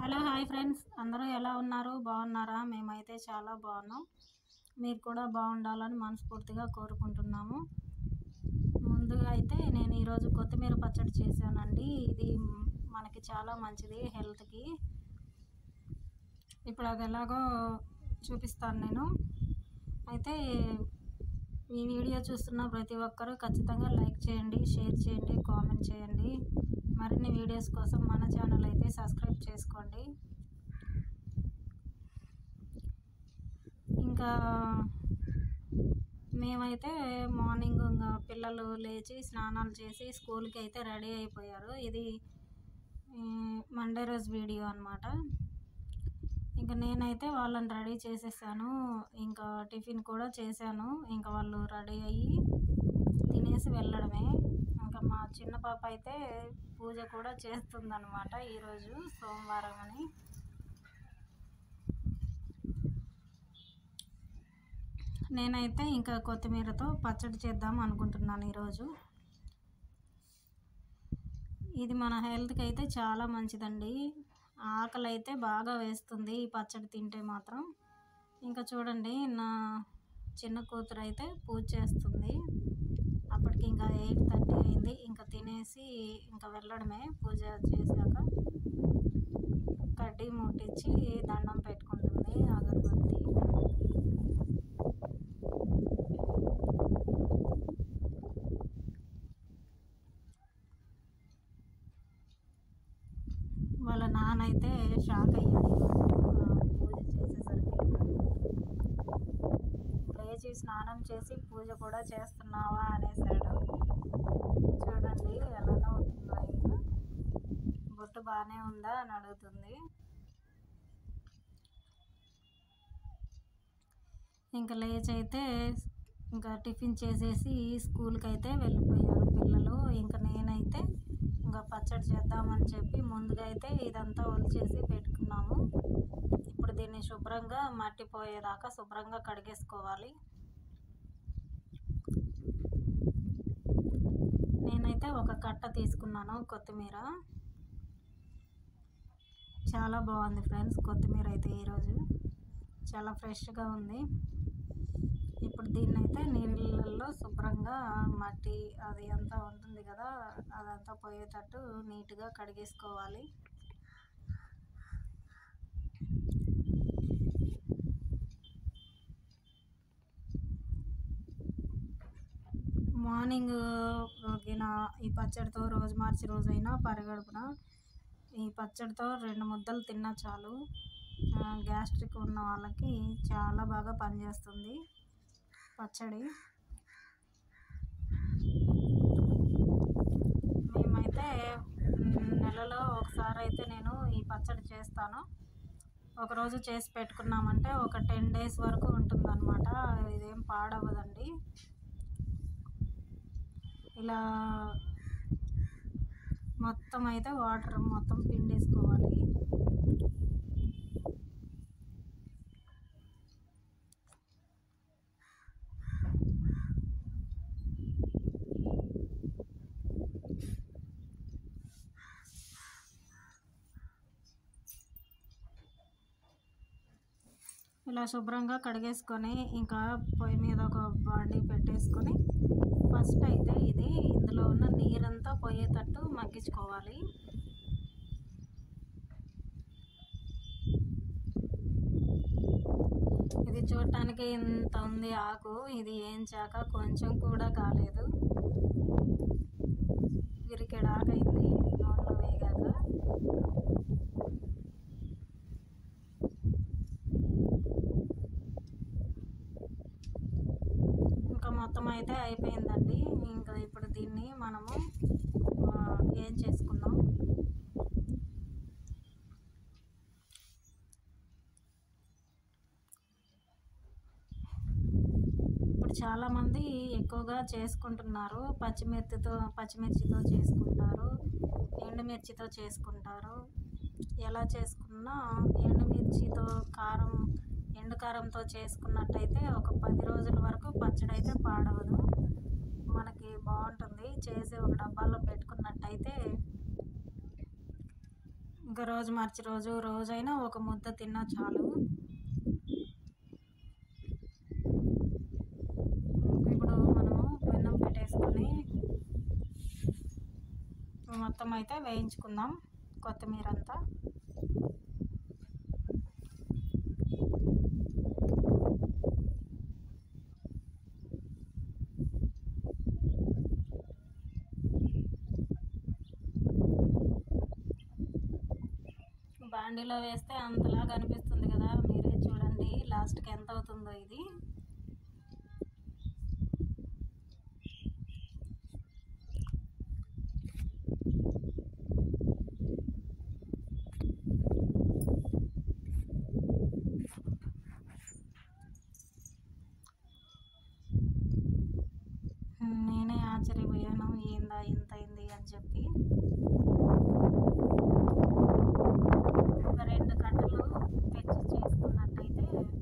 hello hi friends అందరూ ఎలా ఉన్నారు బాగున్నారా మేమైతే చాలా బాగున్నాం మీరు కూడా బాగుండాలని మనస్ఫూర్తిగా కోరుకుంటున్నాము ముందుగా అయితే నేను ఈరోజు కొత్తిమీర పచ్చడి చేశానండి ఇది మనకి చాలా మంచిది హెల్త్కి ఇప్పుడు అది ఎలాగో చూపిస్తాను నేను అయితే ఈ వీడియో చూస్తున్న ప్రతి ఒక్కరూ ఖచ్చితంగా లైక్ చేయండి షేర్ చేయండి కామెంట్ చేయండి మరిన్ని వీడియోస్ కోసం మన ఛానల్ అయితే సబ్స్క్రైబ్ చేసుకోండి ఇంకా మేమైతే మార్నింగ్ ఇంకా పిల్లలు లేచి స్నానాలు చేసి స్కూల్కి అయితే రెడీ అయిపోయారు ఇది మండే రోజు వీడియో అనమాట ఇంకా నేనైతే వాళ్ళని రెడీ చేసేసాను ఇంకా టిఫిన్ కూడా చేశాను ఇంకా వాళ్ళు రెడీ అయ్యి తినేసి వెళ్ళడమే ఇంకా మా చిన్న పాప అయితే పూజ కూడా చేస్తుందన్నమాట ఈరోజు సోమవారం అని నేనైతే ఇంకా కొత్తిమీరతో పచ్చడి చేద్దాం అనుకుంటున్నాను ఈరోజు ఇది మన హెల్త్కి అయితే చాలా మంచిదండి ఆకలి అయితే బాగా వేస్తుంది ఈ పచ్చడి తింటే మాత్రం ఇంకా చూడండి నా చిన్న కూతురు అయితే పూజ చేస్తుంది అప్పటికి ఇంకా ఎయిట్ థర్టీ అయింది ఇంకా తినేసి ఇంకా వెళ్ళడమే పూజ చేశాక కడ్డీ ముట్టించి దండం పెట్టుకుంటుంది అగరబత్తి వాళ్ళ నాన్న అయితే షాక్ అయ్యాడు పూజ చేసేసరికి లేచి స్నానం చేసి పూజ కూడా చేస్తున్నావా అనేసాడు చూడండి ఎలా నవ్వుతుందో ఇంకా బొట్టు బాగానే ఉందా అని అడుగుతుంది ఇంకా లేచి అయితే ఇంకా టిఫిన్ చేసేసి స్కూల్కి అయితే వెళ్ళిపోయారు పిల్లలు ఇంకా నేనైతే ఇంకా పచ్చడి చేద్దామని చెప్పి ముందుగా అయితే ఇదంతా ఒలిచేసి పెట్టుకున్నాము ఇప్పుడు దీన్ని శుభ్రంగా మట్టిపోయేదాకా శుభ్రంగా కడిగేసుకోవాలి నేనైతే ఒక కట్ట తీసుకున్నాను కొత్తిమీర చాలా బాగుంది ఫ్రెండ్స్ కొత్తిమీర అయితే ఈరోజు చాలా ఫ్రెష్గా ఉంది ఇప్పుడు దీన్ని అయితే నీళ్ళల్లో శుభ్రంగా మట్టి అది అంతా ఉంటుంది కదా అదంతా పోయేటట్టు నీట్గా కడిగేసుకోవాలి మార్నింగ్ గిన ఈ పచ్చడితో రోజు మార్చి రోజైనా పరిగడుపున ఈ పచ్చడితో రెండు ముద్దలు తిన్నా చాలు గ్యాస్ట్రిక్ ఉన్న వాళ్ళకి చాలా బాగా పనిచేస్తుంది పచ్చడి మేమైతే నెలలో ఒకసారి అయితే నేను ఈ పచ్చడి చేస్తాను ఒకరోజు చేసి పెట్టుకున్నామంటే ఒక టెన్ డేస్ వరకు ఉంటుందన్నమాట ఇదేం పాడవదండి ఇలా మొత్తం అయితే వాటర్ మొత్తం పిండేసుకోవాలి ఇలా శుభ్రంగా కడిగేసుకొని ఇంకా పొయ్యి మీద ఒక బాండీ పెట్టేసుకొని ఫస్ట్ అయితే ఇది ఇందులో ఉన్న నీరంతా పోయేటట్టు మగ్గించుకోవాలి ఇది చూడటానికి ఇంత ఉంది ఆకు ఇది ఏంచాక కొంచెం కూడా కాలేదు విరికెడు ఆకు అయింది నూనెలో వేగాక ఇంకా మొత్తం అయితే అయిపోయిందండి ఇంకా ఇప్పుడు దీన్ని మనము ఏం చేసుకుందాం ఇప్పుడు చాలామంది ఎక్కువగా చేసుకుంటున్నారు పచ్చిమిర్చితో పచ్చిమిర్చితో చేసుకుంటారు ఎండుమిర్చితో చేసుకుంటారు ఎలా చేసుకున్నా ఎండుమిర్చితో కారం ఎండు కారంతో చేసుకున్నట్టయితే ఒక పది రోజుల వరకు పచ్చడి అయితే పాడవదు మనకి బాగుంటుంది చేసి ఒక డబ్బాలో పెట్టుకున్నట్టయితే ఇంకా రోజు మార్చి రోజు రోజైనా ఒక ముద్ద తిన్నా చాలు ఇప్పుడు మనము పెన్నం పెట్టేసుకొని మొత్తం అయితే వేయించుకుందాం కొత్తిమీర అంతా బాండీలో వేస్తే అంతలా కనిపిస్తుంది కదా మీరే చూడండి లాస్ట్కి ఎంత అవుతుందో ఇది నేనే ఆశ్చర్యపోయాను ఏందా ఇంత అయింది అని చెప్పి ఒక రెండు గంటలు తెచ్చి చేసుకున్నట్టయితే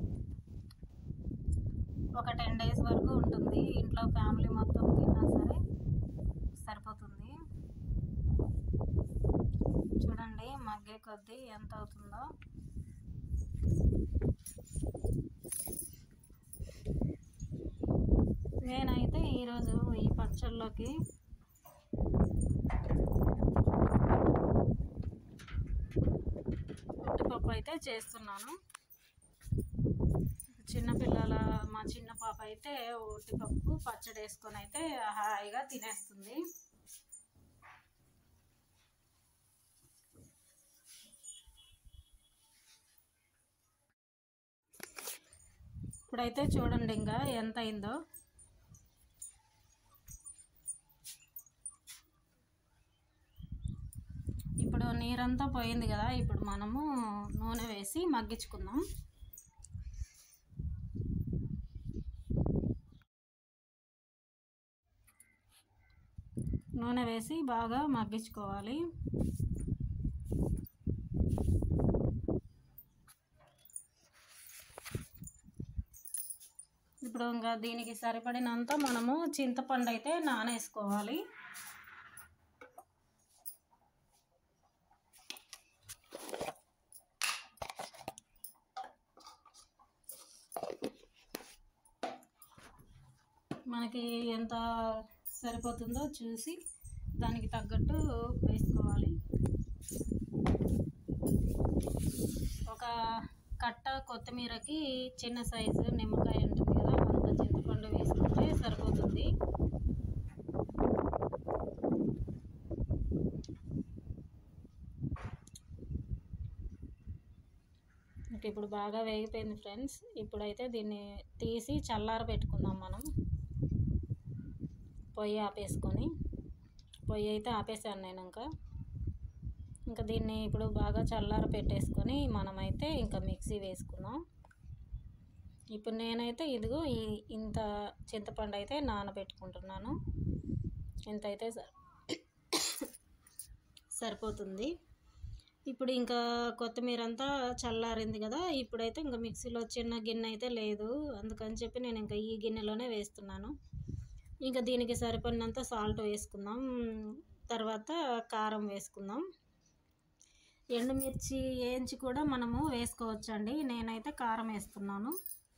ఒక టెన్ డేస్ వరకు ఉంటుంది ఇంట్లో ఫ్యామిలీ మొత్తం తిన్నా సరే సరిపోతుంది చూడండి మగ్గే కొద్దీ ఎంత అవుతుందో నేనైతే ఈరోజు ఈ పచ్చళ్ళలోకి ఉట్టిపప్పు అయితే చేస్తున్నాను చిన్నపిల్లల మా చిన్న పాప అయితే ఉట్టిపప్పు పచ్చడి వేసుకొని అయితే హాయిగా తినేస్తుంది ఇప్పుడైతే చూడండి ఇంకా ఎంత అయిందో ఇప్పుడు నీరంతా పోయింది కదా ఇప్పుడు మనము నూనె వేసి మగ్గించుకుందాం నూనె వేసి బాగా మగ్గించుకోవాలి ఇప్పుడు ఇంకా దీనికి సరిపడినంత మనము చింతపండు అయితే నానేసుకోవాలి మనకి ఎంత సరిపోతుందో చూసి దానికి తగ్గట్టు వేసుకోవాలి ఒక కట్ట కొత్తిమీరకి చిన్న సైజు నిమ్మకాయ ఉంటుంది కదా అంత చింతపండు వేసుకుంటే సరిపోతుంది ఇంక ఇప్పుడు బాగా వేగిపోయింది ఫ్రెండ్స్ ఇప్పుడైతే దీన్ని తీసి చల్లార పెట్టుకుందాం మనం పొయ్యి ఆపేసుకొని పొయ్యి అయితే ఆపేసాను నేను ఇంకా ఇంకా దీన్ని ఇప్పుడు బాగా చల్లార పెట్టేసుకొని మనమైతే ఇంకా మిక్సీ వేసుకుందాం ఇప్పుడు నేనైతే ఇదిగో ఈ ఇంత చింతపండు అయితే నానబెట్టుకుంటున్నాను ఇంత అయితే స- సరిపోతుంది ఇప్పుడు ఇంకా కొత్తిమీర అంతా చల్లారింది కదా ఇప్పుడైతే ఇంకా మిక్సీలో చిన్న గిన్నె అయితే లేదు అందుకని చెప్పి నేను ఇంకా ఈ గిన్నెలోనే వేస్తున్నాను ఇంకా దీనికి సరిపడినంత సాల్ట్ వేసుకుందాం తర్వాత కారం వేసుకుందాం ఎండుమిర్చి వేయించి కూడా మనము వేసుకోవచ్చండి నేనైతే కారం వేస్తున్నాను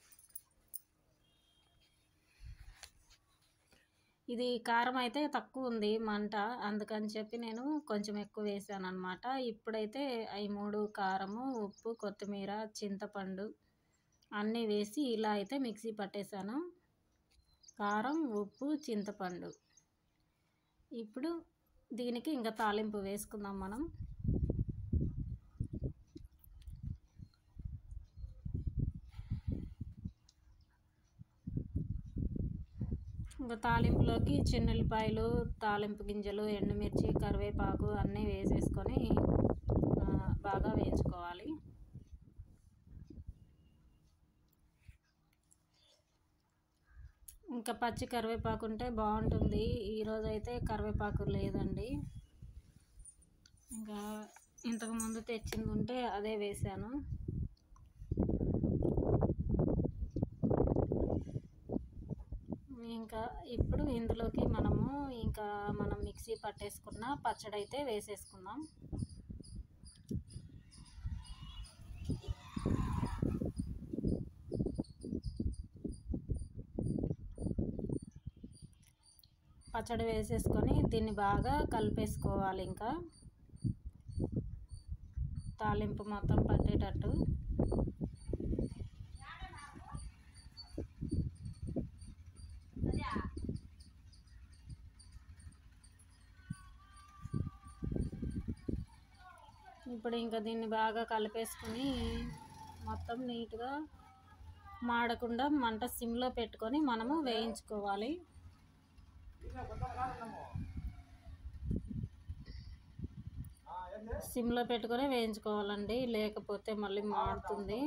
ఇది కారం అయితే తక్కువ ఉంది మంట అందుకని చెప్పి నేను కొంచెం ఎక్కువ వేసాను అనమాట ఇప్పుడైతే అవి మూడు కారము ఉప్పు కొత్తిమీర చింతపండు అన్నీ వేసి ఇలా అయితే మిక్సీ పట్టేశాను కారం ఉప్పు చింతపండు ఇప్పుడు దీనికి ఇంకా తాలింపు వేసుకుందాం మనం ఇంకా తాలింపులోకి చిన్నుల్లిపాయలు తాలింపు గింజలు ఎండుమిర్చి కరివేపాకు అన్నీ వేసేసుకొని ఆ, బాగా వేయించుకోవాలి ఇంకా పచ్చి కరివేపాకు ఉంటే బాగుంటుంది ఈరోజు అయితే కరివేపాకు లేదండి ఇంకా ఇంతకు ముందు తెచ్చింది ఉంటే అదే వేసాను ఇంకా ఇప్పుడు ఇందులోకి మనము ఇంకా మనం మిక్సీ పట్టేసుకున్న పచ్చడి అయితే వేసేసుకుందాం పచ్చడి వేసేసుకొని దీన్ని బాగా కలిపేసుకోవాలి ఇంకా తాలింపు మొత్తం పట్టేటట్టు ఇప్పుడు ఇంకా దీన్ని బాగా కలిపేసుకొని మొత్తం నీట్గా మాడకుండా మంట సిమ్లో పెట్టుకొని మనము వేయించుకోవాలి సిమ్లో పెట్టుకొని వేయించుకోవాలండి లేకపోతే మళ్ళీ మాడుతుంది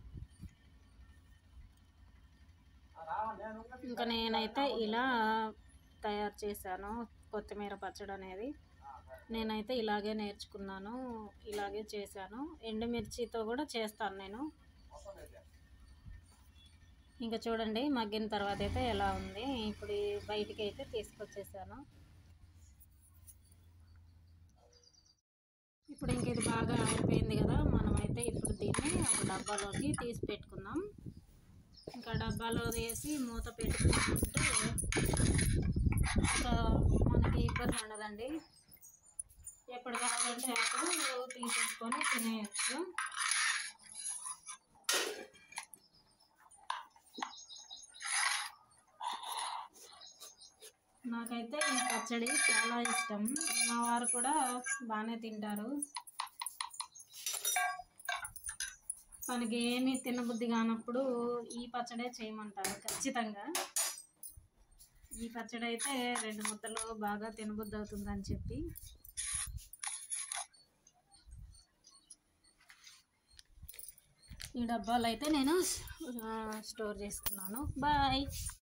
ఇంకా నేనైతే ఇలా తయారు చేశాను కొత్తిమీర పచ్చడి అనేది నేనైతే ఇలాగే నేర్చుకున్నాను ఇలాగే చేశాను ఎండుమిర్చితో కూడా చేస్తాను నేను ఇంకా చూడండి మగ్గిన తర్వాత అయితే ఎలా ఉంది ఇప్పుడు ఈ బయటికి అయితే తీసుకొచ్చేసాను ఇప్పుడు ఇంక ఇది బాగా అయిపోయింది కదా మనమైతే ఇప్పుడు దీన్ని ఒక డబ్బాలోకి తీసి పెట్టుకుందాం ఇంకా డబ్బాలో వేసి మూత పెట్టుకుంటే ఇంకా మనకి ఇబ్బంది ఉండదండి ఎప్పుడు కావాలంటే అప్పుడు తీసేసుకొని తినేయచ్చు నాకైతే ఈ పచ్చడి చాలా ఇష్టం మా వారు కూడా బాగానే తింటారు తనకి ఏమీ తినబుద్ధి కానప్పుడు ఈ పచ్చడే చేయమంటారు ఖచ్చితంగా ఈ పచ్చడి అయితే రెండు ముద్దలు బాగా తినబుద్ధి అవుతుందని చెప్పి ఈ డబ్బాలు అయితే నేను స్టోర్ చేసుకున్నాను బాయ్